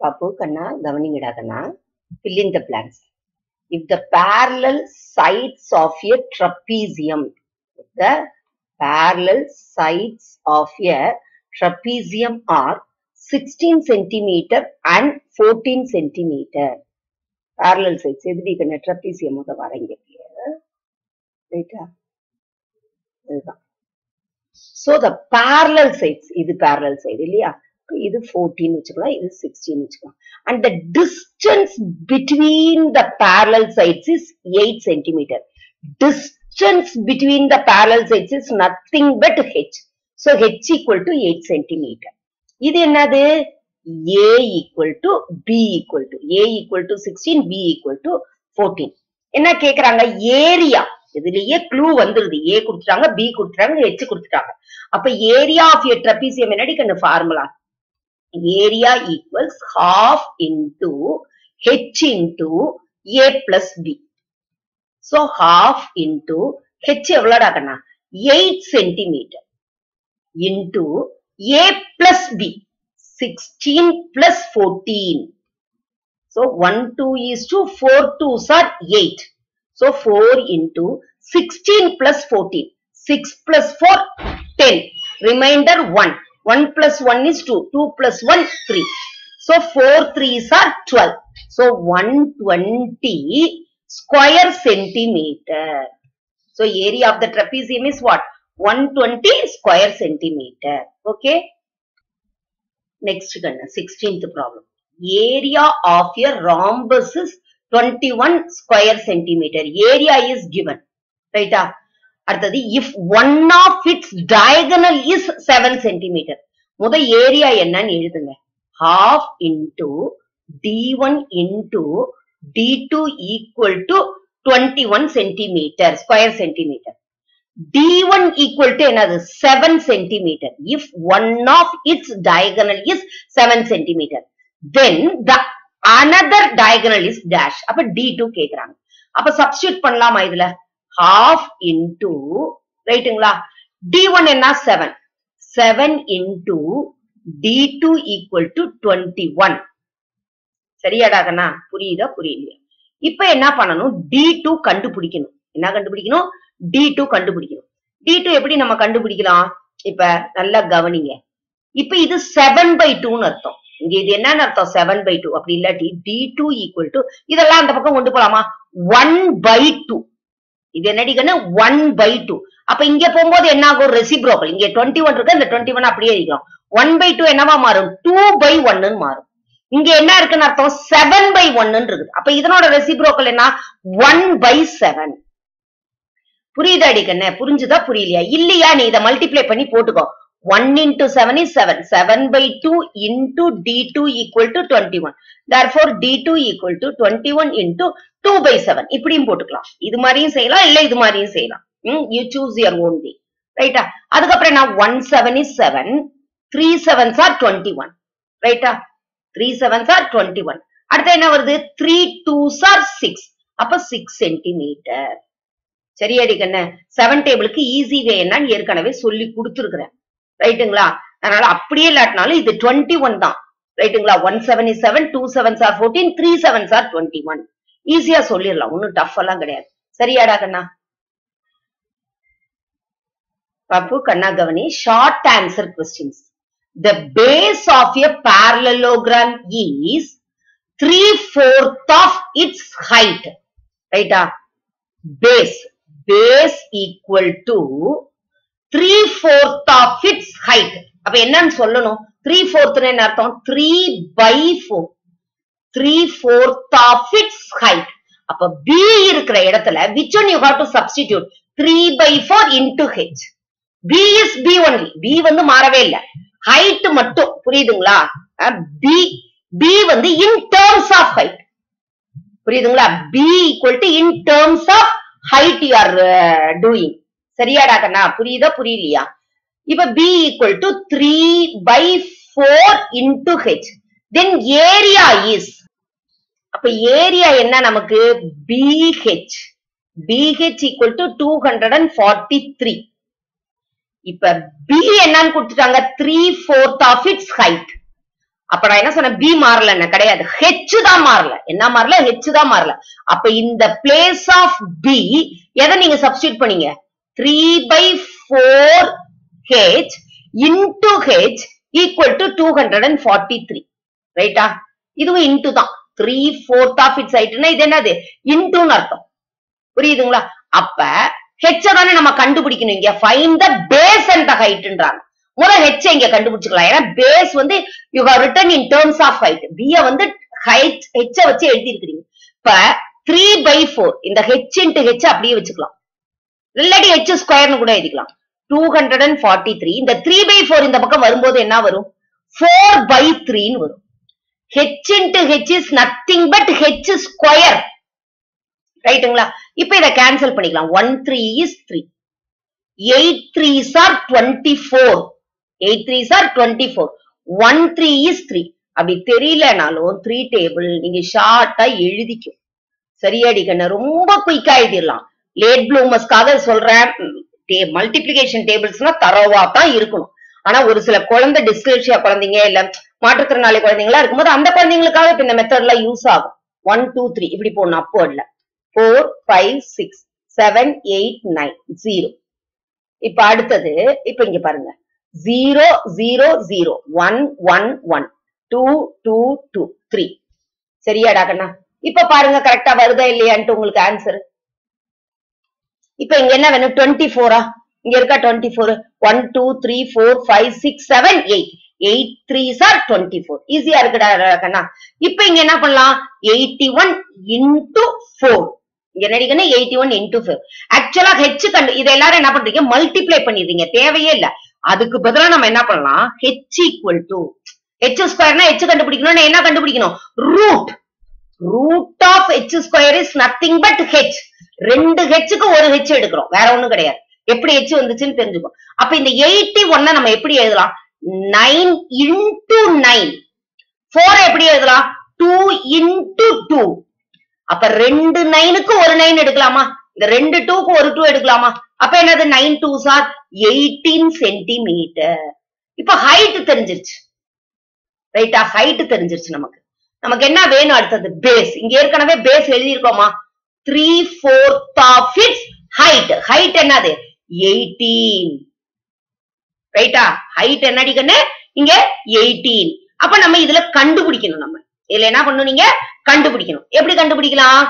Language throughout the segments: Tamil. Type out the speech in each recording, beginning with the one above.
பாப்பு கண்ணா கவனிங்கடா கண்ணா fill in the blanks if the parallel sides of a trapezium if the parallel sides of a trapezium are 16 centimeter and 14 centimeter parallel sides எதுடி Kanna trapezium முத வரைங்க ரைட்டா இதுதான் so the parallel sides இது parallel side இல்லையா இது 14 வச்சுக்கலாம் இது 16 வச்சுக்கலாம் and the distance between the parallel sides is 8 centimeter distance between the parallel sides is nothing but h so h equal to 8 centimeter இது என்னது a equal to b equal to a equal to 16 b equal to 14 என்ன கேக்குறாங்க ஏரியா இதுலயே க்ளூ வந்துருது ஏ கொடுத்துட்டாங்க பி கொடுத்துட்டாங்க ஹெச் கொடுத்துட்டாங்க அப்ப ஏரியா ஆஃப் எ ட்ரபீசியம் என்னடி கண்ணு formula area equals half into h into a plus b. So half into h எவ்வளோடா கண்ணா 8 centimeter into a plus b 16 plus 14. So 1 2 is to 4 2s are 8. So 4 into 16 plus 14. 6 plus 4 10. Remainder 1. 1 plus 1 is 2. 2 plus 1, 3. So 4 3s are 12. So 120 square centimeter. So area of the trapezium is what? 120 square centimeter. Okay. Next, Ganna, 16th problem. Area of a rhombus is 21 square centimeter. Area is given. Right? ah? அடுத்தது if one of its diagonal is seven centimeter முத ஏரியா என்னன்னு எழுதுங்க half into D one into D two equal to twenty one centimeter square centimeter D one equal to என்னது seven centimeter if one of its diagonal is seven centimeter then the another diagonal is dash அப்ப டி டூ கேக்குறாங்க அப்ப சப்ஸ்டியூட் பண்ணலாமா இதுல half into ரைட்டுங்களா d1 என்ன 7 7 into d2 equal to 21 சரியாடா கண்ணா புரியுதா புரியலையா இப்ப என்ன பண்ணணும் d2 கண்டுபிடிக்கணும் என்ன கண்டுபிடிக்கணும் d2 கண்டுபிடிக்கணும் d2 எப்படி நம்ம கண்டுபிடிக்கலாம் இப்ப நல்லா கவனிங்க இப்ப இது 7 by 2 னு அர்த்தம் இங்க இது என்னன்னு அர்த்தம் 7 by 2 அப்படி இல்லாட்டி d2 equal to இதெல்லாம் அந்த பக்கம் கொண்டு போலாமா 1 by 2 இது என்னடிக்கன்னு ஒன் பை டூ அப்ப இங்க போகும்போது என்ன ஆகும் ரெசிப்ரோக்கல் இங்க டுவெண்ட்டி ஒன் இருக்கு இந்த டுவெண்ட்டி ஒன் அப்படியே இருக்கும் ஒன் பை டூ என்னவா மாறும் டூ பை ஒன்னு மாறும் இங்க என்ன இருக்குன்னு அர்த்தம் செவன் பை ஒன்னு இருக்குது அப்ப இதனோட ரெசிப்ரோக்கல் என்ன ஒன் பை செவன் புரியுதா அடிக்கண்ணே புரிஞ்சுதா புரியலையா இல்லையா நீ இதை மல்டிப்ளை பண்ணி போட்டுக்கோ one into seven is seven seven by two into D two equal to twenty one therefore d2 equal to 21 into 2 by 7 இப்படியும் போட்டுக்கலாம் இது மாதிரியும் செய்யலாம் இல்ல இது மாதிரியும் செய்யலாம் ம் you choose your own way ரைட்டா அதுக்கப்புறம் நான் 1 7 is 7 3 sevens are 21 ரைட்டா 3 sevens are 21 அடுத்து என்ன வருது 3 twos are 6 அப்ப 6 சென்டிமீட்டர் சரியாடி கண்ணு செவன் டேபிளுக்கு ஈஸி வே என்னன்னு ஏற்கனவே சொல்லி கொடுத்துருக்கிறேன் ரைட்டுங்களா அதனால அப்படியே இல்லாட்டினாலும் இது 21 தான் ரைட்டுங்களா one seven is seven two sevens are fourteen three sevens are twenty one ஈஸியா சொல்லிடலாம் ஒன்னும் டஃப் எல்லாம் கிடையாது சரியாடா கண்ணா பாப்பு கண்ணா கவனி short answer questions the base of a parallelogram is three fourth of its height ரைட்டா base base equal to three fourth of its height அப்ப என்னன்னு சொல்லணும் த்ரீ ஃபோர்த்னு என்ன அர்த்தம் three by four three fourth of its height அப்ப பி இருக்கிற இடத்துல which one you have to substitute three by four into h b is b only b வந்து மாறவே இல்லை ஹைட் மட்டும் புரியுதுங்களா பி பி வந்து இன் டேர்ம்ஸ் ஆஃப் ஹைட் புரியுதுங்களா b equal to in terms of height you are doing சரியாடா கண்ணா புரியுதா புரியலையா இப்ப b equal to 3 by 4 into h then area is அப்ப ஏரியா என்ன நமக்கு bh bh equal to 243 இப்ப b என்னன்னு கொடுத்துட்டாங்க 3 fourth of its height அப்ப நான் என்ன சொன்னேன் பி மாறல என்ன கிடையாது ஹெச் தான் மாறல என்ன மாறல ஹெச் தான் மாறல அப்ப இந்த பிளேஸ் ஆஃப் பி எதை நீங்க சப்ஸ்டியூட் பண்ணீங்க three by four h into h equal to two hundred and forty three ரைட்டா இதுவும் இன்டு தான் த்ரீ ஃபோர்த் ஆஃப் இட்ஸ் ஹைட்னா இது என்னது இன்டுன்னு அர்த்தம் புரியுதுங்களா அப்ப ஹெச்ச தானே நம்ம கண்டுபிடிக்கணும் இங்க find the base and the ஹைட்ன்றாங்க முதல்ல ஹெச் இங்க கண்டுபிடிச்சுக்கலாம் ஏன்னா பேஸ் வந்து you have written in terms of height பிய வந்து ஹைட் ஹெச்ச வச்சு எழுதி இருக்கிறீங்க இப்ப த்ரீ பை ஃபோர் இந்த ஹெச் இன்ட்டு ஹெச் அப்படியே வச்சுக்கலாம் இல்லாட்டி ஹெச் ஸ்கொயர்னு கூட எழுதிக்கலாம் two hundred and forty three இந்த த்ரீ பை ஃபோர் இந்த பக்கம் வரும்போது என்ன வரும் ஃபோர் பை த்ரீன்னு வரும் h into h is nothing but H square ரைட்டுங்களா இப்ப இதை கேன்சல் பண்ணிக்கலாம் one three is three eight threes are twenty four eight threes are twenty four one three is three அப்படி தெரியலனாலும் த்ரீ டேபிள் நீங்க ஷார்ட்டா எழுதிக்கும் சரியாடி கண்ணு ரொம்ப குயிக்கா எழுதிடலாம் லேட் ப்ளூமர்ஸ்க்காக சொல்றேன் மல்டிபிளிகேஷன் டேபிள்ஸ்னா தரவா தான் இருக்கணும் ஆனா ஒரு சில குழந்தை டிஸ்கிரிப்ஷியா குழந்தைங்க இல்ல மாற்றுத்திறனாளி குழந்தைங்களா இருக்கும்போது அந்த குழந்தைங்களுக்காக இப்ப இந்த மெத்தட்லாம் யூஸ் ஆகும் ஒன் டூ த்ரீ இப்படி போடணும் அப்போர்ட்ல four five six seven eight nine zero இப்ப அடுத்தது இப்ப இங்க பாருங்க zero zero zero one one one two two two three சரியாடா கண்ணா இப்ப பாருங்க கரெக்டா வருதா இல்லையான்ட்டு உங்களுக்கு ஆன்சர் இப்ப இங்க என்ன வேணும் டுவெண்ட்டி ஃபோரா இங்க இருக்கா twenty four one two three four five six seven eight eight threes are twenty four ஈஸியா இருக்குடா கண்ணா இப்ப இங்க என்ன பண்ணலாம் எயிட்டி ஒன் இன்டூ ஃபோர் இங்க நடிக்கணும் எயிட்டி ஒன் இன்டூ ஃபோர் ஆக்சுவலா ஹெச் கண்டு இதை எல்லாரும் என்ன பண்றீங்க மல்டிப்ளை பண்ணிடுறீங்க தேவையே இல்ல அதுக்கு பதிலா நம்ம என்ன பண்ணலாம் ஹெச் ஈக்குவல் டு ஹெச் ஸ்கொயர்னா ஹெச் கண்டுபிடிக்கணும்னா என்ன கண்டுபிடிக்கணும் root root of h square is nothing but h ரெண்டு ஹெச்சுக்கு ஒரு ஹெச் எடுக்கிறோம் வேற ஒண்ணும் கிடையாது எப்படி ஹெச் வந்துச்சுன்னு தெரிஞ்சுக்கோ அப்ப இந்த எயிட்டி ஒன்ன நம்ம எப்படி எழுதலாம் நைன் இன்டு நைன் போர் எப்படி எழுதலாம் டூ இன்டு டூ அப்ப ரெண்டு நைனுக்கு ஒரு நைன் எடுக்கலாமா இந்த ரெண்டு டூக்கு ஒரு டூ எடுக்கலாமா அப்ப என்னது nine twos are eighteen centimetre இப்ப ஹைட் தெரிஞ்சிருச்சு ரைட்டா ஹைட் தெரிஞ்சிருச்சு நமக்கு நமக்கு என்ன வேணும் அடுத்தது பேஸ் இங்க ஏற்கனவே பேஸ் எழுதியிருக்கோமா three fourth of its height height என்னது எயிட்டீன் ரைட்டா ஹைட் என்னடி கண்ணு இங்க எயிட்டீன் அப்ப நம்ம இதுல கண்டுபிடிக்கணும் நம்ம இதுல என்ன பண்ணணும் நீங்க கண்டுபிடிக்கணும் எப்படி கண்டுபிடிக்கலாம்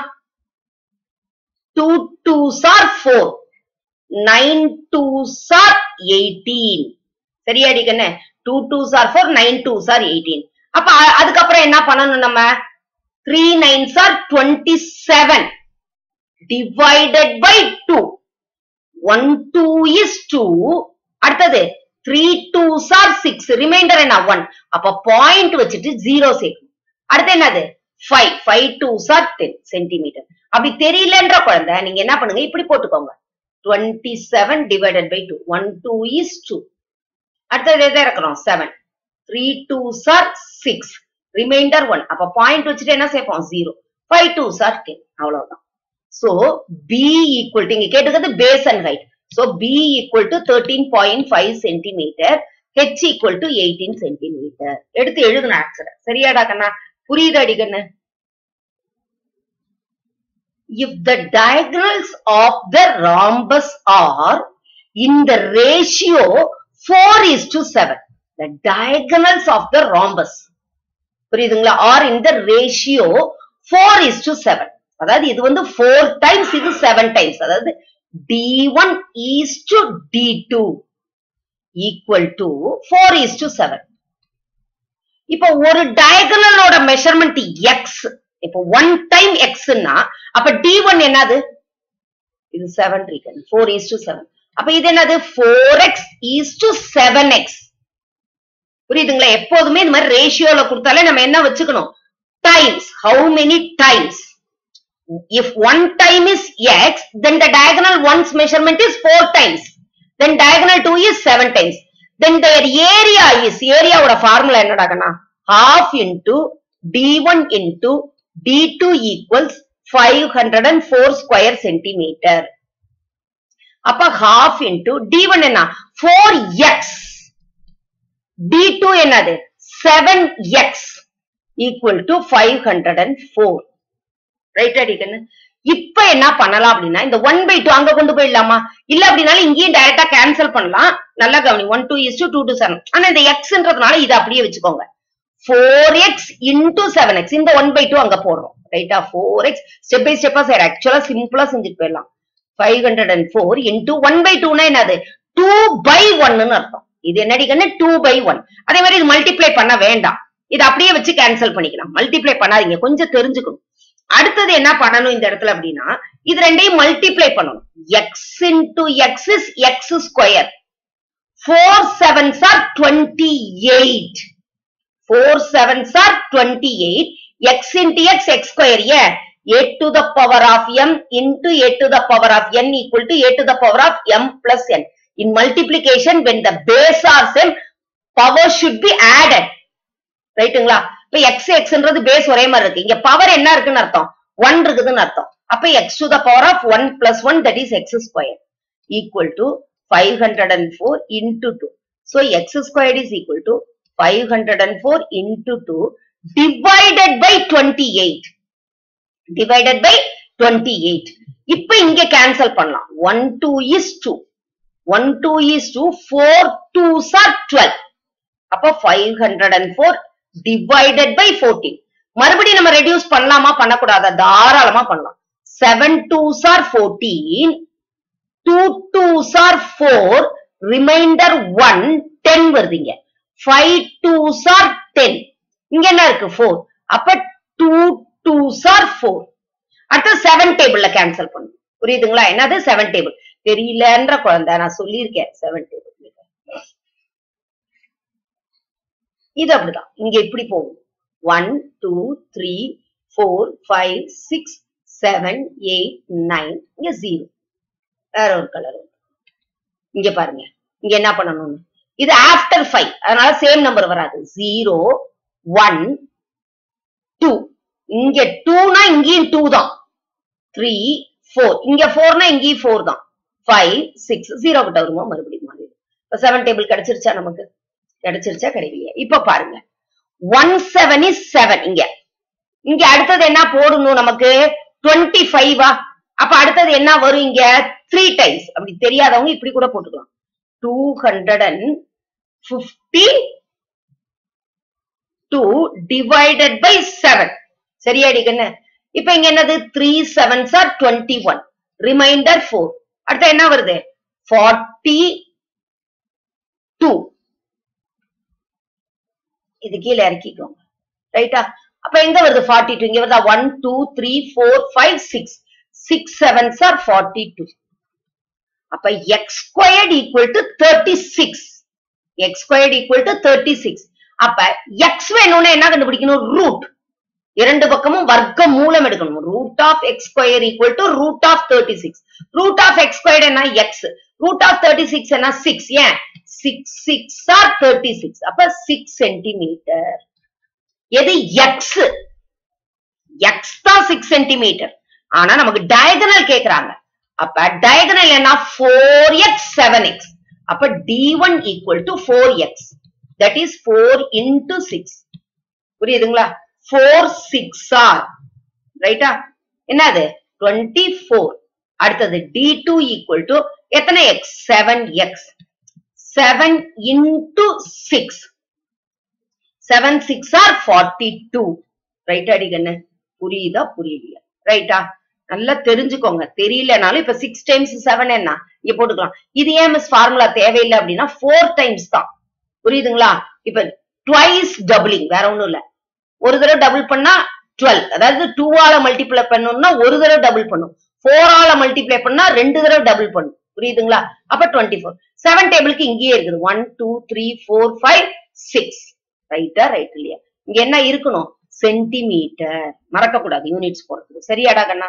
two twos are four nine twos are eighteen சரியாடி கண்ணு two twos are four nine twos are eighteen அப்ப அ- அதுக்கப்புறம் என்ன பண்ணணும் நம்ம three nines are twenty seven divided by two one two is two அடுத்தது three twos are six remainder என்ன ஒன் அப்ப பாயிண்ட் வச்சுட்டு ஜீரோ சேர்க்கணும் அடுத்து என்னது five five twos are ten centimetre அப்படி தெரியலன்ற குழந்தை நீங்க என்ன பண்ணுங்க இப்படி போட்டுக்கோங்க twenty seven divided by two one two is two அடுத்தது எதை இருக்கிறோம் seven three twos are six remainder one அப்ப பாயிண்ட் வச்சுட்டு என்ன சேர்ப்போம் zero five twos are ten அவ்வளவுதான் சோ பி ஈக்குவல் டு இங்க கேட்டுக்கிறது base and height so b equal to thirteen point five centimetre h equal to eighteen centimetre எடுத்து எழுதணும் ஆன்சர் சரியாடா கண்ணா புரியுதா அடி கண்ணு if the diagonals of the rhombus are in the ratio 4 is to 7 the diagonals of the rhombus புரியுதுங்களா are in the ratio 4 is to 7 அதாவது இது வந்து 4 டைம்ஸ் இது 7 டைம்ஸ் அதாவது d1 is to d2 equal to 4 is to 7 இப்போ ஒரு டயகனலோட மெஷர்மெண்ட் எக்ஸ் இப்போ ஒன் டைம் எக்ஸ்னா அப்ப டி ஒன் என்னது இது செவன் ரீகன் ஃபோர் ஈஸ் டு செவன் அப்ப இது என்னது four x is to seven x புரியுதுங்களா எப்போதுமே இந்த மாதிரி ரேஷியோல கொடுத்தாலே நம்ம என்ன வச்சுக்கணும் times how many times if one time is x then the diagonal one's measurement is four times then diagonal two is seven times then their area is area ஓட formula என்னடா கண்ணா half into d1 into d2 equals 504 square centimeter அப்ப half into d1 என்ன 4x d2 என்னது seven x equal to five hundred and four right அடிக்கன்னு இப்ப என்ன பண்ணலாம் அப்படின்னா இந்த ஒன் பை டூ அங்க கொண்டு போயிடலாமா இல்ல அப்படின்னாலும் இங்கேயும் டைரக்டா கேன்சல் பண்ணலாம் நல்லா கவனி one two is two two two seven ஆனா இந்த எக்ஸ்ன்றதுனால இதை அப்படியே வச்சுக்கோங்க four x into seven x இந்த ஒன் பை டூ அங்க போடுறோம் ரைட்டா ஃபோர் எக்ஸ் ஸ்டெப் பை ஸ்டெப்பா செய்யற ஆக்சுவலா சிம்பிளா செஞ்சுட்டு போயிடலாம் five hundred and four into one by டூனா என்னது டூ பை ஒன்னு அர்த்தம் இது என்னடிக்கன்னு டூ பை ஒன் அதே மாதிரி இது மல்டிப்ளை பண்ண வேண்டாம் இது அப்படியே வச்சு கேன்சல் பண்ணிக்கலாம் மல்டிப்ளை பண்ணாதீங்க கொஞ்சம் தெரிஞ்சுக்கணும் அடுத்தது என்ன பண்ணணும் இந்த இடத்துல அப்படின்னா இது ரெண்டையும் மல்டிப்ளை பண்ணணும் x into x is x square four sevens are twenty eight four sevens are twenty eight x into x x square a a to the power of m into a to the power of n equal to a to the power of m plus n. In multiplication, when the base are same, power should be added. ரைட்டுங்களா இப்ப எக்ஸ் எக்ஸ்ன்றது பேஸ் ஒரே மாதிரி இருக்கு இங்க பவர் என்ன இருக்குன்னு அர்த்தம் ஒன் இருக்குதுன்னு அர்த்தம் அப்ப x to the power of one plus one that is x square equal to five hundred and four into two so x square is equal to five hundred and four into two divided by twenty eight divided by twenty eight இப்ப இங்க கேன்சல் பண்ணலாம் one two is two one two is two four twos are twelve அப்ப five hundred and four divided by fourteen மறுபடியும் நம்ம ரெடியூஸ் பண்ணலாமா பண்ணக்கூடாதா தாராளமா பண்ணலாம் seven twos are fourteen two twos are four remainder one ten வருதுங்க ஃபைவ் டூ சார் டென் இங்க என்ன இருக்கு ஃபோர் அப்ப டூ டூ சார் ஃபோர் அடுத்து செவன் டேபிள்ல கேன்சல் பண்ணும் புரியுதுங்களா என்னது செவன் டேபிள் தெரியலன்ற குழந்தை நான் சொல்லியிருக்கேன் செவன் டேபிள் இது அப்படிதான் இங்க இப்படி போகும் one two three four five six seven eight nine இங்க ஜீரோ வேற ஒரு கலர் இங்க பாருங்க இங்க என்ன பண்ணணும்னு இது ஆஃப்டர் ஃபைவ் அதனால சேம் நம்பர் வராது ஜீரோ ஒன் டூ இங்க டூனா இங்கேயும் டூ தான் த்ரீ ஃபோர் இங்க ஃபோர்னா இங்கேயும் ஃபோர் தான் ஃபைவ் சிக்ஸ் ஜீரோ கிட்ட வருமா மறுபடியும் மாறி இப்ப செவன் டேபிள் கிடைச்சிருச்சா நமக்கு கிடைச்சிருச்சா கிடைக்கலையா இப்ப பாருங்க ஒன் செவன் இஸ் செவன் இங்க இங்க அடுத்தது என்ன போடணும் நமக்கு டுவெண்ட்டி ஃபைவா அப்ப அடுத்தது என்ன வரும் இங்க த்ரீ டைம்ஸ் அப்படி தெரியாதவங்க இப்படி கூட போட்டுக்கலாம் two hundred and fifty two divided by seven சரியாடி கண்ணு இப்ப இங்க என்னது three sevens are twenty one remainder four அடுத்து என்ன வருது ஃபார்ட்டி டூ இது கீழே இறக்கிக்கோங்க ரைட்டா அப்ப எங்க வருது ஃபார்ட்டி டூ இங்க வருதா one two three four five six six sevens are forty two அப்ப x squared equal to thirty six x squared equal to thirty six அப்ப எக்ஸ் வேணும்னா என்ன கண்டுபிடிக்கணும் ரூட் இரண்டு பக்கமும் வர்க்க மூலம் எடுக்கணும் root of x square equal to root of thirty six root of x square என்ன x root of thirty six என்ன சிக்ஸ் ஏன் six sixes are thirty six அப்ப சிக்ஸ் சென்டிமீட்டர் எது எக்ஸ் எக்ஸ் தான் சிக்ஸ் சென்டிமீட்டர் ஆனா நமக்கு டயகனல் கேக்குறாங்க அப்ப டயகனல் என்ன ஃபோர் எக்ஸ் செவன் எக்ஸ் அப்ப d one equal to four x that is four into six புரியுதுங்களா ஃபோர் சிக்ஸ் ஆர் ரைட்டா என்னது டுவெண்ட்டி ஃபோர் அடுத்தது டி டூ ஈக்குவல் டு எத்தனை x seven x seven into six seven sixes are forty two ரைட்டா அடிக்கண்ணு புரியுதா புரியலையா ரைட்டா நல்லா தெரிஞ்சுக்கோங்க தெரியலனாலும் இப்ப சிக்ஸ் டைம்ஸ் செவன் என்ன இங்க போட்டுக்கலாம் இது ஏன் மிஸ் ஃபார்முலா தேவையில்லை அப்படின்னா ஃபோர் டைம்ஸ் தான் புரியுதுங்களா இப்ப ட்வைஸ் டபுளிங் வேற ஒண்ணும் இல்ல ஒரு தடவை டபுள் பண்ணா டுவெல் அதாவது டூ ஆல மல்டிப்ளை பண்ணணும்னா ஒரு தடவை டபுள் பண்ணும் ஃபோர் ஆல மல்டிப்ளை பண்ணா ரெண்டு தடவை டபுள் பண்ணும் புரியுதுங்களா அப்ப டுவெண்ட்டி ஃபோர் செவன் டேபிளுக்கு இங்கேயே இருக்குது one two three four five six ரைட்டா ரைட் இல்லையா இங்க என்ன இருக்கணும் சென்டிமீட்டர் மறக்க கூடாது யூனிட்ஸ் போறதுக்கு சரியாடா கண்ணா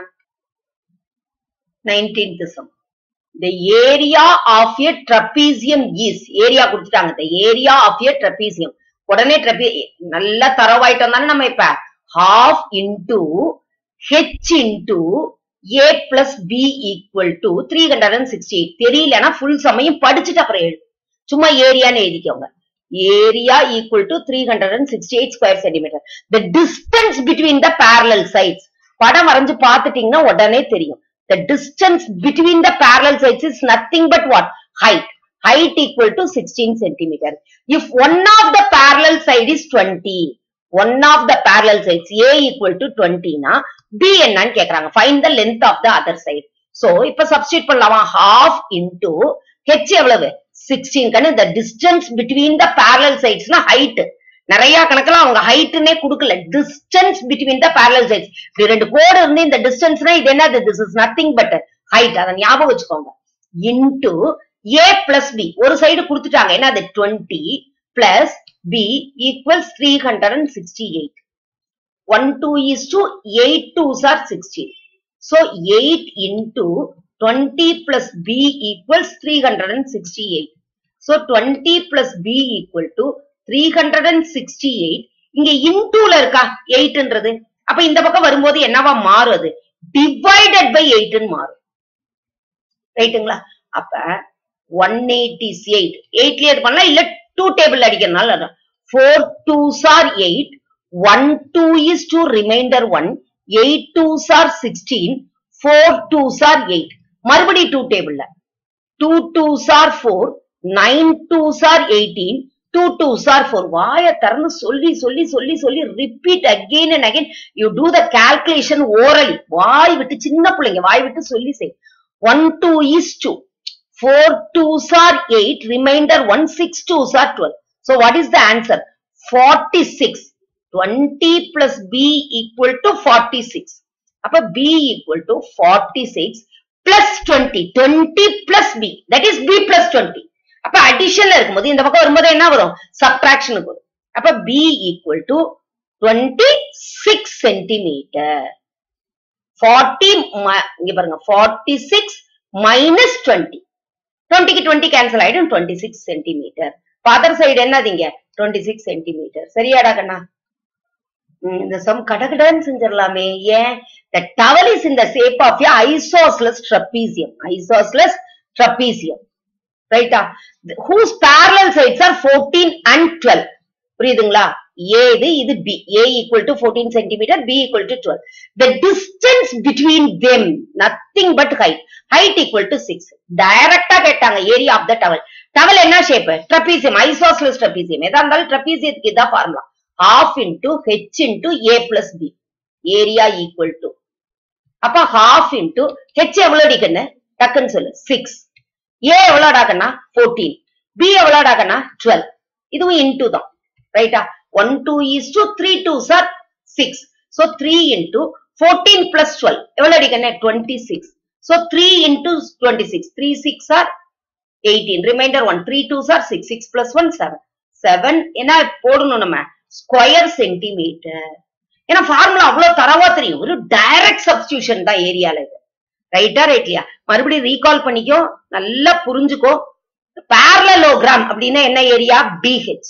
nineteenth sum the area of a trapezium is area கொடுத்துட்டாங்க the area of a trapezium உடனே ட்ரெபி நல்லா தரவாயிட்டோம் தானே நம்ம இப்ப half into h into a plus b equal to three hundred and sixty eight தெரியலன்னா ஃபுல் சமையும் படிச்சுட்டு அப்புறம் எழுது சும்மா ஏரியான்னு எழுதிக்கோங்க area equal to 368 square centimeter the distance between the parallel sides படம் வரைஞ்சு பார்த்துட்டீங்கன்னா உடனே தெரியும் the distance between the parallel sides is nothing but what height height equal to 16 centimeter if one of the parallel side is 20 one of the parallel sides a equal to 20 னா b என்னன்னு கேக்குறாங்க find the length of the other side so இப்ப substitute பண்ணலாமா half into h எவ்வளவு 16 கண்ணு the distance between the parallel sides னா height நிறைய கணக்குல அவங்க ஹைட்னே கொடுக்கல distance between the parallel sides இப்படி ரெண்டு கோடு இருந்து இந்த டிஸ்டன்ஸ்னா இது என்னது this is nothing but height அதை ஞாபகம் வச்சுக்கோங்க into a plus b ஒரு சைடு கொடுத்துட்டாங்க என்னது 20 plus b equals 368 1 2 is to 8 2s are 16 so 8 into 20 plus b equals 368 so 20 plus b equal to 368 இங்க இன்டூல இருக்கா 8ன்றது அப்ப இந்த பக்கம் வரும்போது என்னவா மாறும் அது டிவைடட் பை 8 மாறும் ரைட்டுங்களா அப்ப 188 8லயே இது பண்ணலாம் இல்ல 2 டேபிள் அடிக்கிறதுனால 4 2s are 8 1 2 is 2 remainder 1 8 2s are 16 4 2s are 8 மறுபடி 2 டேபிள்ல 2 2s are 4 9 2s are 18 2 2s are 4 வாய திறந்து சொல்லி சொல்லி சொல்லி சொல்லி repeat again and again you do the calculation orally வாய் விட்டு சின்ன பிள்ளைங்க வாய் விட்டு சொல்லி செய் 1 2 is 2 4 2s are 8 remainder 1 6 2s are 12 so what is the answer 46 20 plus b equal to 46 அப்ப b equal to 46 plus 20 20 plus b that is b plus 20 அப்ப அடிஷன்ல இருக்கும்போது இந்த பக்கம் வரும்போது என்ன வரும் சப்ட்ராக்ஷனுக்கு வரும் அப்ப b equal to 26 சென்டிமீட்டர் 40 ம- இங்க பாருங்க 46 minus 20 20க்கு 20 கேன்சல் ஆயிடும் 26 சென்டிமீட்டர் அதர் சைடு என்னதுங்க 26 சென்டிமீட்டர் சரியாடா கண்ணா ம், இந்த சம் கடகடன்னு செஞ்சிடலாமே ஏன் the towel is in the shape of a isosceles trapezium isosceles trapezium ரைட்டா whose parallel sides are 14 and 12 புரியுதுங்களா A இது இது B A equal to 14 centimeter B equal to 12 the distance between them nothing but height height equal to 6 டைரக்டா கேட்டாங்க area of the towel towel என்ன ஷேப் ட்ரபீசியம் ஐசோஸ்லஸ் ட்ரபீசியம் எதா இருந்தாலும் ட்ரபீசியத்துக்கு இதான் formula half into h into a plus b area equal to அப்ப half into h எவ்வளவு அடிக்கண்ணு டக்குன்னு சொல்லு சிக்ஸ் ஏ எவ்வளோடா கண்ணா ஃபோர்டீன் பி எவ்வளோடா கண்ணா டுவெல் இதுவும் இன்டூ தான் ரைட்டா one two is two three twos are six so three into fourteen plus twelve எவ்வளோ அடிக்கண்ணே twenty six so three into twenty six three sixes are eighteen remainder one three twos are six six plus one seven seven என்ன போடணும் நம்ம ஸ்கொயர் சென்டிமீட்டர் ஏன்னா ஃபார்முலா அவ்வளவு தரவா தெரியும் ஒரு டைரக்ட் சப்ஸ்டியூஷன் தான் ஏரியால இது ரைட்டா ரைட்லியா மறுபடியும் ரீகால் பண்ணிக்கோ நல்லா புரிஞ்சுக்கோ parallelogram அப்படின்னா என்ன ஏரியா பிஹெச்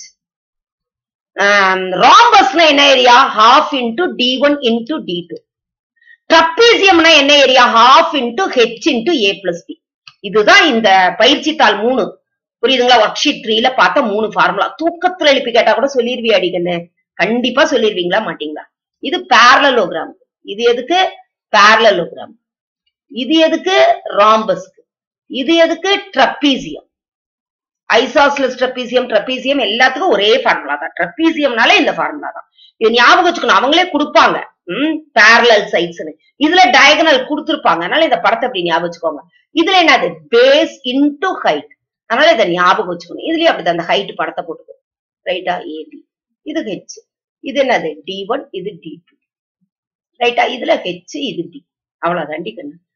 ராம்பஸ்னா என்ன area half into D one into D two ட்ரப்பீசியம்னா என்ன area half into h into a plus b இதுதான் இந்த பயிற்சி தாள் மூணு புரியுதுங்களா ஒர்க் ஷீட் த்ரீல பார்த்த மூணு ஃபார்முலா தூக்கத்துல எழுப்பி கேட்டா கூட சொல்லிருவியா அடிக்கண்ணு கண்டிப்பா சொல்லிருவீங்களா மாட்டீங்களா இது parallelogram இது எதுக்கு parallelogram இது எதுக்கு ராம்பஸ்க்கு இது எதுக்கு ட்ரப்பீசியம் ஐசாஸ்லஸ் ட்ரப்பீசியம் ட்ரப்பீசியம் எல்லாத்துக்கும் ஒரே ஃபார்முலா தான் ட்ரப்பீசியம்னாலே இந்த ஃபார்முலா தான் இது ஞாபகம் வச்சுக்கணும் அவங்களே கொடுப்பாங்க ம் பேரலல் சைட்ஸ்னு இதுல டயகனல் கொடுத்துருப்பாங்க அதனால இந்த படத்தை அப்படி ஞாபகம் வச்சுக்கோங்க இதுல என்னது பேஸ் இன்டு ஹைட் அதனால இதை ஞாபகம் வச்சுக்கணும் இதுலயும் அப்படிதான் அந்த ஹைட் படத்தை போட்டுக்கோ ரைட்டா ஏபி இது ஹெச் இது என்னது டி ஒன் இது டி டூ ரைட்டா இதுல ஹெச் இது டி அவ்வளவுதான் டி கண்ணு